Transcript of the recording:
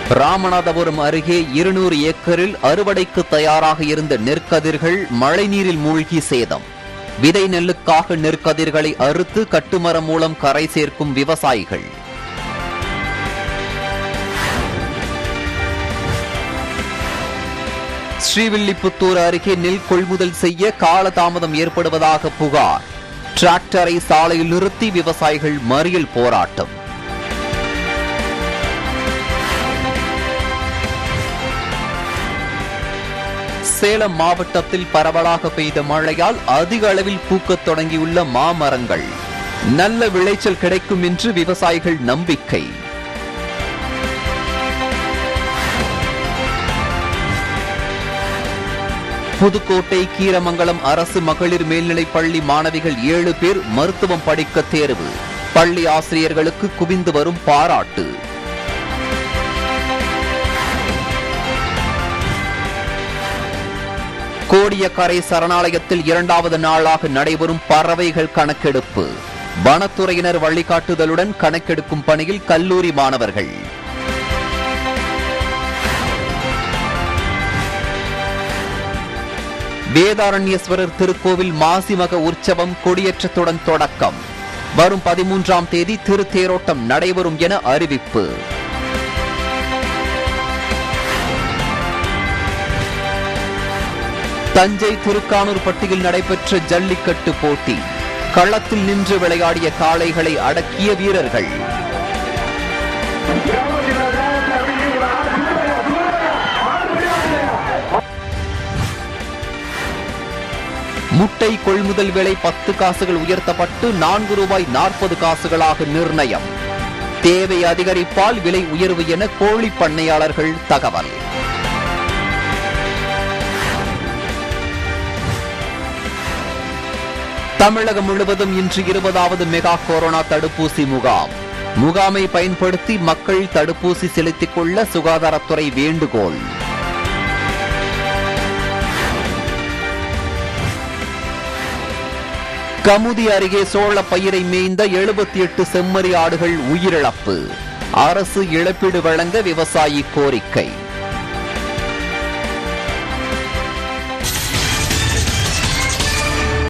ராமநாதபுரம் அருகே இருநூறு ஏக்கரில் அறுவடைக்கு தயாராக இருந்த நெற்கதிர்கள் மழைநீரில் மூழ்கி சேதம் விதை நெல்லுக்காக நெற்கதிர்களை அறுத்து கட்டுமரம் மூலம் கரை சேர்க்கும் விவசாயிகள் ஸ்ரீவில்லிபுத்தூர் அருகே நெல் கொள்முதல் செய்ய காலதாமதம் ஏற்படுவதாக புகார் டிராக்டரை சாலையில் நிறுத்தி விவசாயிகள் மறியல் போராட்டம் சேலம் மாவட்டத்தில் பரவலாக பெய்த மழையால் அதிக அளவில் பூக்கத் தொடங்கியுள்ள மாமரங்கள் நல்ல விளைச்சல் கிடைக்கும் என்று விவசாயிகள் நம்பிக்கை புதுக்கோட்டை கீரமங்கலம் அரசு மகளிர் மேல்நிலைப் பள்ளி மாணவிகள் ஏழு பேர் மருத்துவம் படிக்க தேர்வு பள்ளி ஆசிரியர்களுக்கு குவிந்து வரும் பாராட்டு கோடியக்கரை சரணாலயத்தில் இரண்டாவது நாளாக நடைபெறும் பறவைகள் கணக்கெடுப்பு வனத்துறையினர் வழிகாட்டுதலுடன் கணக்கெடுக்கும் பணியில் கல்லூரி மாணவர்கள் வேதாரண்யேஸ்வரர் திருக்கோவில் மாசிமக உற்சவம் கொடியேற்றத்துடன் தொடக்கம் வரும் பதிமூன்றாம் தேதி திருத்தேரோட்டம் நடைபெறும் என அறிவிப்பு தஞ்சை திருக்கானூர் பட்டியில் நடைபெற்ற ஜல்லிக்கட்டு போட்டி களத்தில் நின்று விளையாடிய காளைகளை அடக்கிய வீரர்கள் முட்டை கொள்முதல் விலை பத்து காசுகள் உயர்த்தப்பட்டு நான்கு ரூபாய் நாற்பது காசுகளாக நிர்ணயம் தேவை அதிகரிப்பால் விலை உயர்வு என கோழி பண்ணையாளர்கள் தகவல் தமிழகம் முழுவதும் இன்று இருபதாவது மெகா கொரோனா தடுப்பூசி முகாம் முகாமை பயன்படுத்தி மக்கள் தடுப்பூசி செலுத்திக் கொள்ள சுகாதாரத்துறை வேண்டுகோள் கமுதி அருகே சோழ பயிரை மேய்ந்த எழுபத்தி எட்டு செம்மறி ஆடுகள் உயிரிழப்பு அரசு இழப்பீடு வழங்க விவசாயி கோரிக்கை